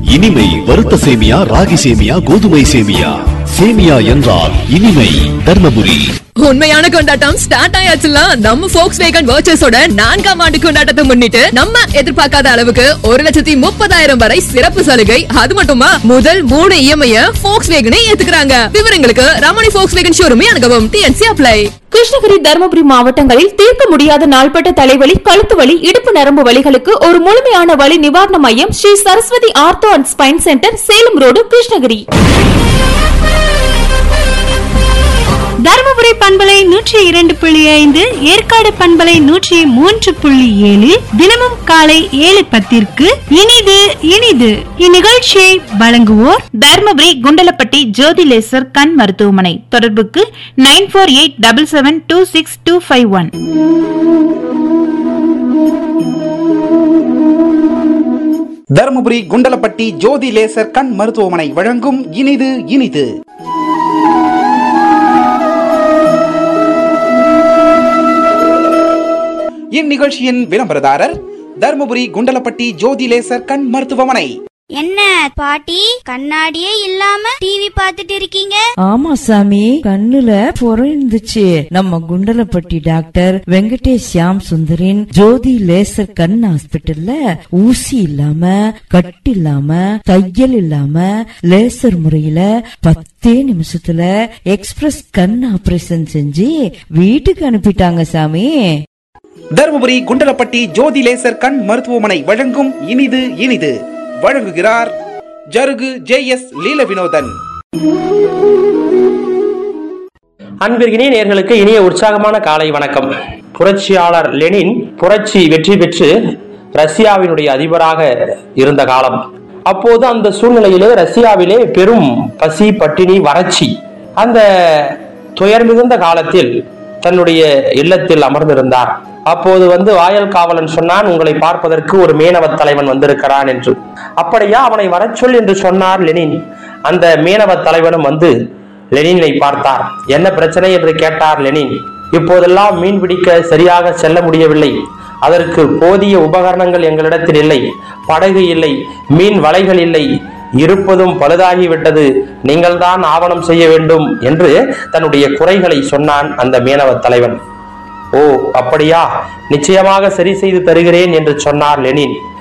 இனிமை வறுத்த சேமியா ராகி சேமியா கோதுமை சேமியா சேமியா என்றால் இனிமை தர்மபுரி உண்மையான கொண்டாட்டம் ஸ்டார்ட் ஆயாச்சுல நம்ம ஃபோக்ஸ் வேகன் வர்ச்சஸோட நான்காம் ஆண்டு கொண்டாட்டத்தை முன்னிட்டு நம்ம எதிர்பார்க்காத அளவுக்கு ஒரு லட்சத்தி முப்பதாயிரம் வரை சிறப்பு சலுகை அது மட்டுமா முதல் மூணு இஎம்ஐ ஃபோக்ஸ் வேகனே ஏத்துக்கிறாங்க விவரங்களுக்கு ரமணி ஃபோக்ஸ் வேகன் ஷோரூமே அணுகவும் டிஎன்சி அப்ளை கிருஷ்ணகிரி தருமபுரி மாவட்டங்களில் தீர்க்க முடியாத நாள்பட்ட தலைவலி கழுத்து வலி இடுப்பு நரம்பு வலிகளுக்கு ஒரு முழுமையான வலி நிவாரண மையம் Shri Saraswathi ortho and spine centre Salem road Krishnagiri Dharmapuri பண்பலை நூற்றி இரண்டு புள்ளி ஐந்து ஏற்காடு பண்பலை நூற்றி மூன்று புள்ளி ஏழு தினமும் காலை ஏழு பத்திற்கு இனிது இனிது இந்நிகழ்ச்சியை வழங்குவோர் தருமபுரி குண்டலப்பட்டி ஜோதி லேசர் கண் மருத்துவமனை தொடர்புக்கு nine four eight double seven two six two five one Dharmapuri Kundalapatti Jothi laser கண் மருத்துவமனை வழங்கும் இனிது இனிது இந்நிகழ்ச்சியின் விளம்பரதாரர் தருமபுரி குண்டலப்பட்டி ஜோதி லேசர் கண் மருத்துவமனை என்ன பாட்டி கண்ணாடியே இல்லாம டிவி பார்த்துட்டு இருக்கீங்க ஆமா சாமி கண்ணுல புறம் இருந்துச்சு நம்ம குண்டலப்பட்டி டாக்டர் வெங்கடேஷ் ஷியாம் சுந்தரின் ஜோதி லேசர் கண் ஹாஸ்பிடல்ல ஊசி இல்லாம கட்டு இல்லாம தையல் இல்லாம லேசர் முறையில பத்தே நிமிஷத்துல எக்ஸ்பிரஸ் கண் ஆபரேஷன் செஞ்சு வீட்டுக்கு அனுப்பிட்டாங்க சாமி தருமபுரி குண்டலப்பட்டி ஜோதி லேசர் கண் மருத்துவமனை வழங்கும் இனிது இனிது வழங்குகிறார் ஜருகு ஜே எஸ் லீல வினோதன் அன்பிற்கினிய நேர்களுக்கு இனிய உற்சாகமான காலை வணக்கம் புரட்சியாளர் லெனின் புரட்சி வெற்றி பெற்று ரஷ்யாவினுடைய அதிபராக இருந்த காலம் அப்போது அந்த சூழ்நிலையிலே ரஷ்யாவிலே பெரும் பசி பட்டினி வறட்சி அந்த துயர் மிகுந்த காலத்தில் தன்னுடைய இல்லத்தில் அமர்ந்திருந்தார் அப்போது வந்து வாயல் காவலன் சொன்னான் உங்களை பார்ப்பதற்கு ஒரு மீனவ தலைவன் வந்திருக்கிறான் என்று அப்படியா அவனை வரச் சொல் என்று சொன்னார் லெனின் அந்த மீனவ தலைவனும் வந்து லெனினை பார்த்தார் என்ன பிரச்சனை என்று கேட்டார் லெனின் இப்போதெல்லாம் மீன் பிடிக்க சரியாக செல்ல முடியவில்லை அதற்கு போதிய உபகரணங்கள் எங்களிடத்தில் இல்லை படகு இல்லை மீன் வலைகள் இல்லை இருப்பதும் பழுதாகிவிட்டது நீங்கள்தான் ஆவணம் செய்ய வேண்டும் என்று தன்னுடைய குறைகளை சொன்னான் அந்த மீனவ தலைவன் ஓ அப்படியா நிச்சயமாக சரி செய்து தருகிறேன் என்று சொன்னார் லெனின்